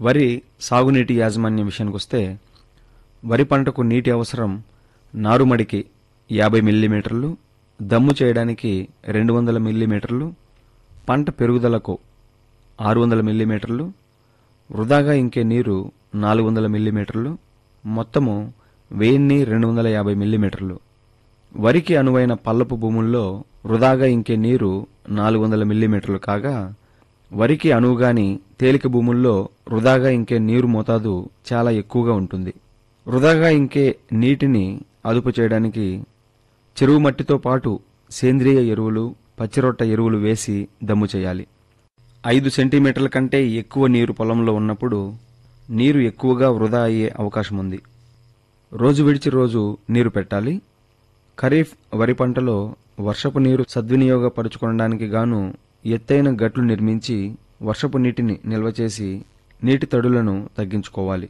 వరి సాగునీటి యాజమాన్యం విషయానికి వస్తే వరి పంటకు నీటి అవసరం నారుమడికి యాభై మిల్లీమీటర్లు దమ్ము చేయడానికి రెండు వందల మిల్లీమీటర్లు పంట పెరుగుదలకు ఆరు వందల మిల్లీమీటర్లు వృధాగా ఇంకే నీరు నాలుగు వందల మిల్లీమీటర్లు మొత్తము వెయ్యిన్ని రెండు వందల యాభై మిల్లీమీటర్లు వరికి అనువైన పల్లపు భూముల్లో వృధాగా ఇంకే నీరు నాలుగు వందల మిల్లీమీటర్లు కాగా వరికి అనువుగాని తేలిక భూముల్లో వృధాగా ఇంకే నీరు మోతాదు చాలా ఎక్కువగా ఉంటుంది వృధాగా ఇంకే నీటిని అదుపు చేయడానికి చెరువు మట్టితో పాటు సేంద్రియ ఎరువులు పచ్చిరొట్ట ఎరువులు వేసి దమ్ము చేయాలి ఐదు సెంటీమీటర్ల కంటే ఎక్కువ నీరు పొలంలో ఉన్నప్పుడు నీరు ఎక్కువగా వృధా అయ్యే అవకాశం ఉంది రోజు విడిచి రోజు నీరు పెట్టాలి ఖరీఫ్ వరి పంటలో వర్షపు నీరు సద్వినియోగపరుచుకోవడానికి గాను ఎత్తైన గట్లు నిర్మించి వర్షపు నీటిని నిల్వ చేసి నీటి తడులను తగ్గించుకోవాలి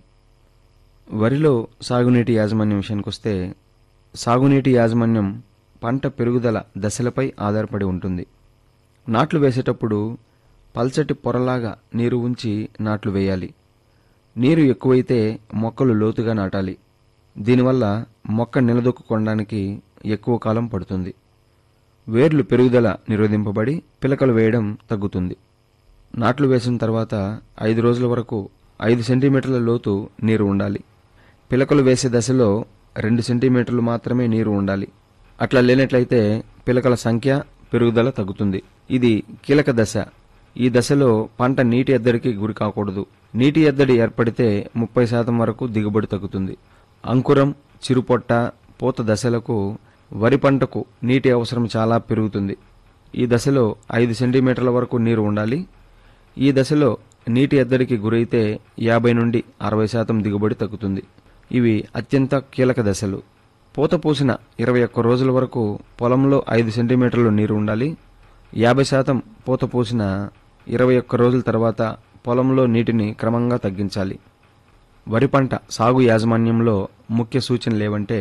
వరిలో సాగునీటి యాజమాన్యం విషయానికొస్తే సాగునీటి యాజమాన్యం పంట పెరుగుదల దశలపై ఆధారపడి ఉంటుంది నాట్లు వేసేటప్పుడు పల్చటి పొరలాగా నీరు ఉంచి నాట్లు వేయాలి నీరు ఎక్కువైతే మొక్కలు లోతుగా నాటాలి దీనివల్ల మొక్క నిలదొక్కుకోవడానికి ఎక్కువ కాలం పడుతుంది వేర్లు పెరుగుదల నిరోధింపబడి పిలకలు వేయడం తగ్గుతుంది నాట్లు వేసిన తర్వాత ఐదు రోజుల వరకు ఐదు సెంటీమీటర్ల లోతు నీరు ఉండాలి పిలకలు వేసే దశలో రెండు సెంటీమీటర్లు మాత్రమే నీరు ఉండాలి అట్లా లేనట్లయితే పిలకల సంఖ్య పెరుగుదల తగ్గుతుంది ఇది కీలక దశ ఈ దశలో పంట నీటి ఎద్దడికి గురి కాకూడదు నీటి ఎద్దడి ఏర్పడితే ముప్పై శాతం వరకు దిగుబడి తగ్గుతుంది అంకురం చిరుపొట్ట పూత దశలకు వరి పంటకు నీటి అవసరం చాలా పెరుగుతుంది ఈ దశలో ఐదు సెంటీమీటర్ల వరకు నీరు ఉండాలి ఈ దశలో నీటి ఎద్దడికి గురైతే యాభై నుండి అరవై శాతం దిగుబడి తగ్గుతుంది ఇవి అత్యంత కీలక దశలు పూత పూసిన ఇరవై ఒక్క రోజుల వరకు పొలంలో ఐదు సెంటీమీటర్లు నీరు ఉండాలి యాభై శాతం పూత పూసిన ఇరవై ఒక్క రోజుల తర్వాత పొలంలో నీటిని క్రమంగా తగ్గించాలి వరి పంట సాగు యాజమాన్యంలో ముఖ్య సూచనలు ఏవంటే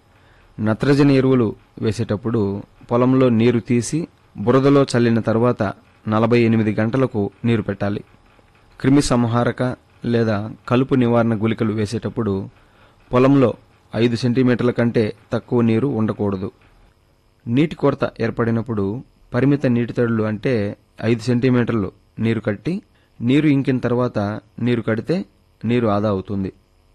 నత్రజని ఎరువులు వేసేటప్పుడు పొలంలో నీరు తీసి బురదలో చల్లిన తర్వాత నలభై ఎనిమిది గంటలకు నీరు పెట్టాలి క్రిమి సంహారక లేదా కలుపు నివారణ గుళికలు వేసేటప్పుడు పొలంలో ఐదు సెంటీమీటర్ల కంటే తక్కువ నీరు ఉండకూడదు నీటి కొరత ఏర్పడినప్పుడు పరిమిత నీటి తడులు అంటే ఐదు సెంటీమీటర్లు నీరు కట్టి నీరు ఇంకిన తర్వాత నీరు కడితే నీరు ఆదా అవుతుంది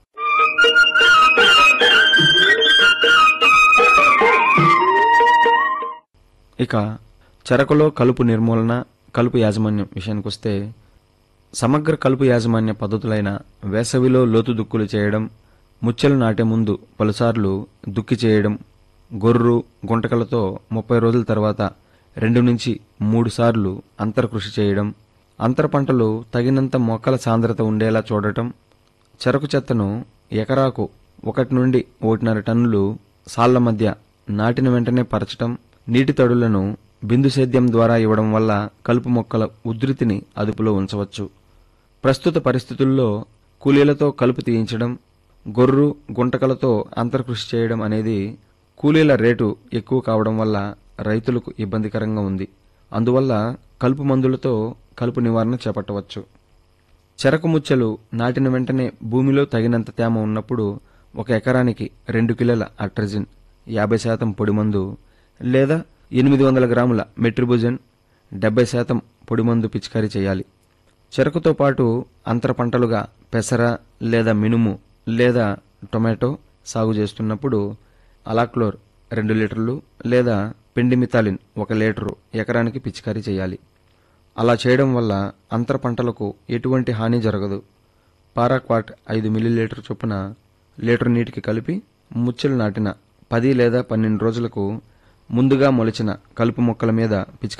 ఇక చెరకులో కలుపు నిర్మూలన కలుపు యాజమాన్యం విషయానికొస్తే సమగ్ర కలుపు యాజమాన్య పద్ధతులైన వేసవిలో లోతు దుక్కులు చేయడం ముచ్చెలు నాటే ముందు పలుసార్లు దుక్కి చేయడం గొర్రు గుంటకలతో ముప్పై రోజుల తర్వాత రెండు నుంచి మూడు సార్లు అంతర కృషి చేయడం అంతర పంటలు తగినంత మొక్కల సాంద్రత ఉండేలా చూడటం చెరకు చెత్తను ఎకరాకు ఒకటి నుండి ఒకటిన్నర టన్నులు సాళ్ల మధ్య నాటిన వెంటనే పరచటం నీటి తడులను బిందు సేద్యం ద్వారా ఇవ్వడం వల్ల కలుపు మొక్కల ఉధృతిని అదుపులో ఉంచవచ్చు ప్రస్తుత పరిస్థితుల్లో కూలీలతో కలుపు తీయించడం గొర్రు గుంటకలతో అంతర్కృషి చేయడం అనేది కూలీల రేటు ఎక్కువ కావడం వల్ల రైతులకు ఇబ్బందికరంగా ఉంది అందువల్ల కలుపు మందులతో కలుపు నివారణ చేపట్టవచ్చు చెరకు ముచ్చెలు నాటిన వెంటనే భూమిలో తగినంత తేమ ఉన్నప్పుడు ఒక ఎకరానికి రెండు కిలోల అట్రజిన్ యాభై శాతం పొడిమందు లేదా ఎనిమిది వందల గ్రాముల మెట్రిబుజన్ డెబ్బై శాతం పొడిమందు పిచికారీ చేయాలి చెరకుతో పాటు అంతర పంటలుగా పెసర లేదా మినుము లేదా టొమాటో సాగు చేస్తున్నప్పుడు అలాక్లోర్ రెండు లీటర్లు లేదా పెండిమితాలిన్ ఒక లీటరు ఎకరానికి పిచికారీ చేయాలి అలా చేయడం వల్ల అంతర పంటలకు ఎటువంటి హాని జరగదు పారాక్వాట్ ఐదు మిల్లీలీటర్ చొప్పున లీటర్ నీటికి కలిపి ముచ్చెలు నాటిన పది లేదా పన్నెండు రోజులకు ముందుగా మొలిచిన కలుపు మొక్కల మీద పిచికారీ